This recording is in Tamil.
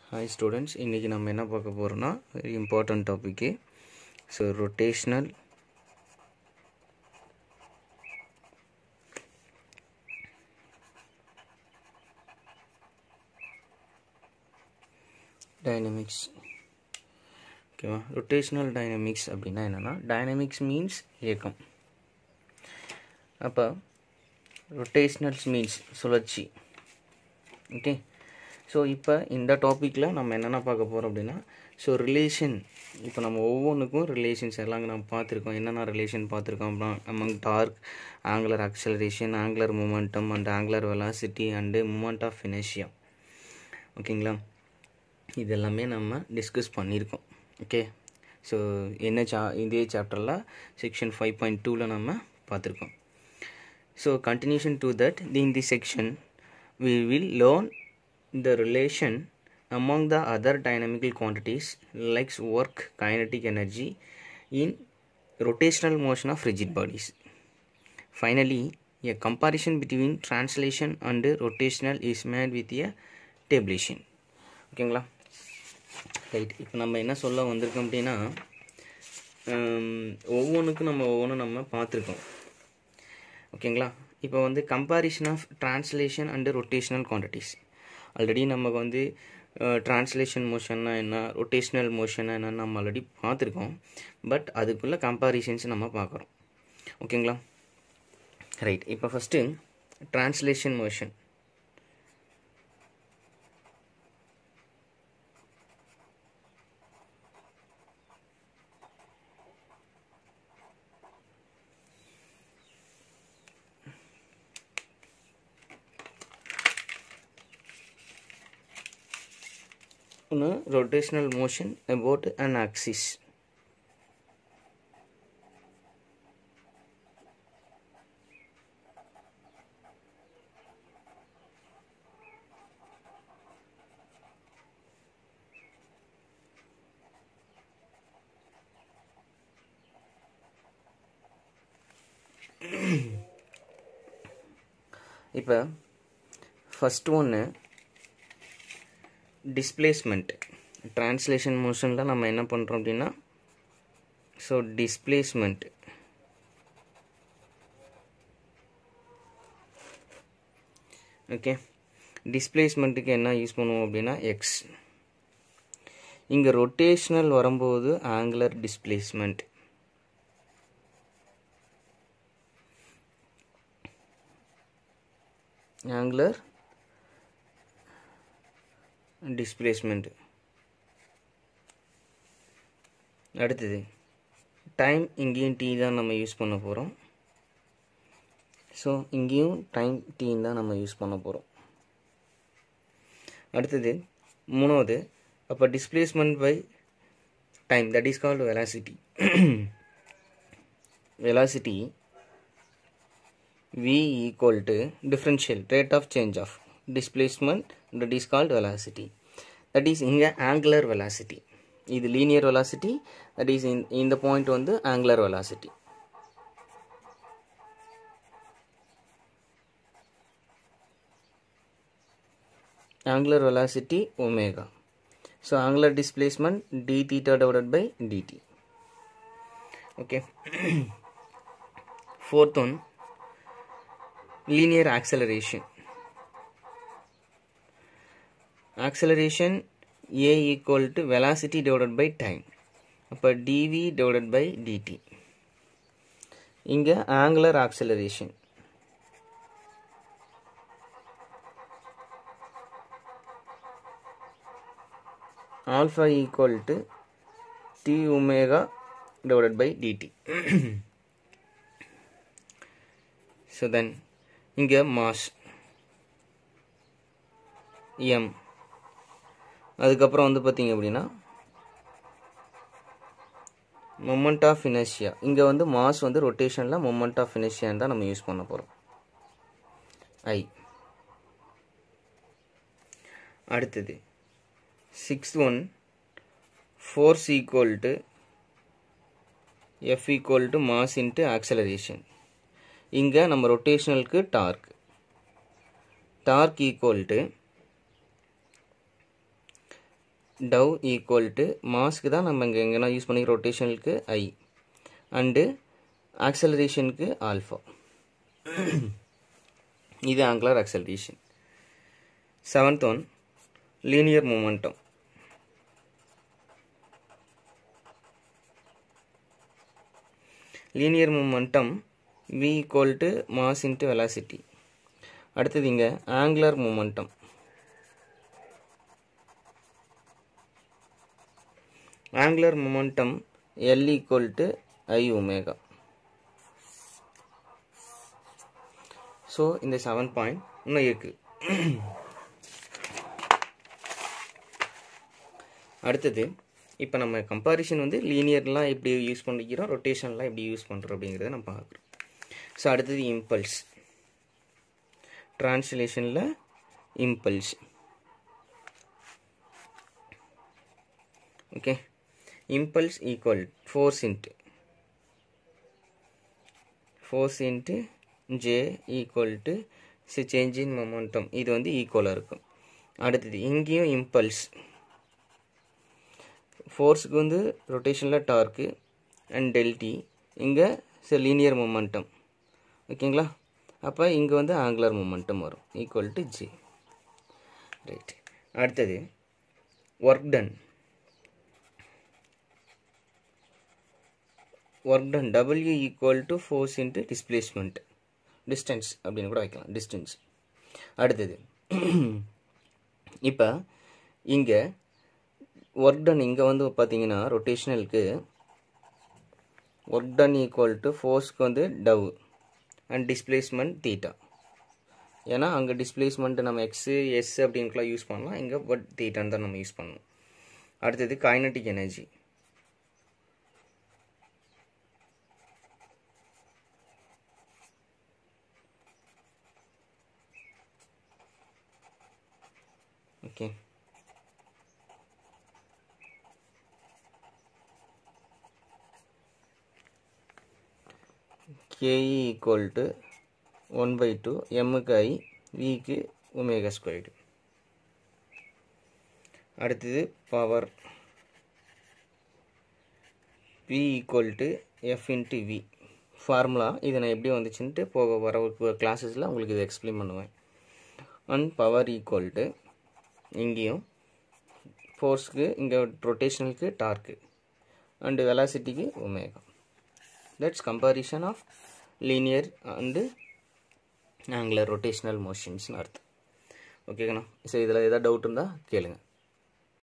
ஹாய் ஸ்டூடெண்ட்ஸ் இன்றைக்கி நம்ம என்ன பார்க்க போகிறோம்னா very important topic so rotational dynamics ஓகேவா ரொட்டேஷ்னல் டைனமிக்ஸ் அப்படின்னா என்னென்னா டைனமிக்ஸ் மீன்ஸ் இயக்கம் அப்போ ரொட்டேஷ்னல்ஸ் மீன்ஸ் சுழற்சி ஓகே ஸோ இப்போ இந்த டாப்பிக்கில் நம்ம என்னென்ன பார்க்க போகிறோம் அப்படின்னா ஸோ ரிலேஷன் இப்போ நம்ம ஒவ்வொன்றுக்கும் ரிலேஷன்ஸ் எல்லாம் நம்ம பார்த்துருக்கோம் என்னென்ன ரிலேஷன் பார்த்துருக்கோம் அப்படின்னா among torque angular acceleration angular momentum and angular velocity and moment of inertia ஓகேங்களா இது எல்லாமே நம்ம டிஸ்கஸ் பண்ணியிருக்கோம் ஓகே ஸோ என்ன சா இதே சாப்டரில் செக்ஷன் ஃபைவ் பாயிண்ட் டூவில் நம்ம பார்த்துருக்கோம் so continuation to that in this section we will learn the relation among the other dynamical quantities like work kinetic energy in rotational motion of rigid bodies finally a comparison between translation and rotational is made with a tabulation ஓகேங்களா ரைட் இப்போ நம்ம என்ன சொல்ல வந்திருக்கோம் அப்படின்னா ஒவ்வொன்றுக்கும் நம்ம ஒவ்வொன்றும் நம்ம பார்த்துருக்கோம் ஓகேங்களா இப்போ வந்து comparison of translation and rotational quantities already நமக்கு வந்து ட்ரான்ஸ்லேஷன் மோஷன்னா என்ன ரொட்டேஷ்னல் மோஷன்னா என்னன்னு நம்ம ஆல்ரெடி பார்த்துருக்கோம் பட் அதுக்குள்ளே கம்பாரிசன்ஸ் நம்ம பார்க்குறோம் ஓகேங்களா ரைட் இப்போ ஃபஸ்ட்டு ட்ரான்ஸ்லேஷன் மோஷன் ஒன்று rotational motion about an axis இப்போ ஃபஸ்ட் ஒன்று டிஸ்பிளேஸ்மெண்ட் ட்ரான்ஸ்லேஷன் மோஷனில் நம்ம என்ன பண்ணுறோம் அப்படின்னா ஸோ டிஸ்பிளேஸ்மெண்ட் ஓகே டிஸ்பிளேஸ்மெண்ட்டுக்கு என்ன யூஸ் பண்ணுவோம் அப்படின்னா எக்ஸ் இங்கே ரொட்டேஷ்னல் வரும்போது ஆங்குலர் டிஸ்பிளேஸ்மெண்ட் ஆங்குலர் டிஸ்பிளேஸ்மெண்ட் அடுத்தது டைம் இங்கேயும் டி தான் நம்ம யூஸ் பண்ண போகிறோம் ஸோ இங்கேயும் டைம் டீன்னு தான் நம்ம யூஸ் பண்ண போகிறோம் அடுத்தது மூணாவது அப்போ displacement by time that is called velocity velocity v equal to differential rate of change of displacement that is called velocity that is இங்கே angular velocity இது linear velocity that is in இந்த பாயிண்ட் வந்து angular velocity angular velocity omega so angular displacement d theta divided by dt okay fourth one linear acceleration acceleration a equal to velocity divided by time அப்போ dv divided by dt இங்கே angular acceleration alpha equal to t omega divided by dt so then இங்கே மாஸ் எம் அதுக்கப்புறம் வந்து பார்த்தீங்க அப்படின்னா மொமெண்ட் ஆஃப் இனர்ஷியா இங்கே வந்து மாஸ் வந்து ரொட்டேஷனில் மொமெண்ட் ஆஃப் இனர்ஷியான்னு தான் நம்ம யூஸ் பண்ண போகிறோம் ஐ அடுத்தது six one force equal to F equal to mass into acceleration இங்கே நம்ம ரொட்டேஷனலுக்கு torque torque equal to tau equal to மாஸ்க்கு தான் நம்ம இங்கே எங்கன்னா யூஸ் பண்ணி ரொட்டேஷனுக்கு ஐ அண்டு ஆக்சலரேஷனுக்கு ஆல்ஃபா இது angular acceleration seventh one linear momentum linear momentum v equal to mass into velocity அடுத்தது இங்கே angular momentum angular momentum L equal to I omega so இந்த செவன் பாயிண்ட் இன்னும் இருக்குது அடுத்தது இப்போ நம்ம கம்பாரிஷன் வந்து லீனியர்லாம் எப்படி யூஸ் பண்ணிக்கிறோம் ரொட்டேஷன்லாம் எப்படி யூஸ் பண்ணுறோம் அப்படிங்கிறத நம்ம பார்க்குறோம் ஸோ அடுத்தது இம்பல்ஸ் ட்ரான்ஸ்லேஷனில் impulse okay impulse equal force into force into j equal to so change in momentum இது வந்து ஈக்குவலாக இருக்கும் அடுத்தது இங்கேயும் இம்பல்ஸ் ஃபோர்ஸுக்கு வந்து ரொட்டேஷனில் டார்க்கு அண்ட் டெல்டி இங்கே ஸோ லீனியர் மொமெண்டம் ஓகேங்களா அப்போ இங்கே வந்து ஆங்குலர் மொமெண்டம் வரும் ஈக்குவல் டு ஜே ரைட் அடுத்தது work done work done W equal to force into displacement distance அப்படின்னு கூட வைக்கலாம் டிஸ்டன்ஸ் அடுத்தது இப்போ இங்கே ஒர்க் டன் இங்கே வந்து பார்த்தீங்கன்னா ரொட்டேஷனலுக்கு ஒர்க் டன் ஈக்குவல் டு ஃபோர்ஸ்க்கு வந்து டவ் அண்ட் டிஸ்பிளேஸ்மெண்ட் தீட்டா ஏன்னா அங்கே டிஸ்பிளேஸ்மெண்ட் நம்ம எக்ஸு எஸ் அப்படின்ட்டுலாம் யூஸ் பண்ணலாம் இங்கே பட் தீட்டான்னு தான் நம்ம யூஸ் பண்ணணும் அடுத்தது kinetic energy okay ke equal to 1 by 2 mக்கு i vக்கு ஒமேகா ஸ்கொயர்டு அடுத்தது power p equal to F into V formula இது நான் எப்படி வந்துச்சுன்ட்டு போக வர கிளாஸஸில் உங்களுக்கு இதை எக்ஸ்பிளைன் பண்ணுவேன் அண்ட் பவர் ஈக்குவல் டு இங்கேயும் ஃபோர்ஸ்க்கு இங்கே ரொட்டேஷனலுக்கு டார்க்கு அண்டு வெலாசிட்டிக்கு omega that's comparison of linear and angular rotational மோஷன்ஸ்னு அர்த்தம் ஓகேங்கண்ணா ஸோ இதில் எதாவது டவுட் இருந்தால் கேளுங்கள்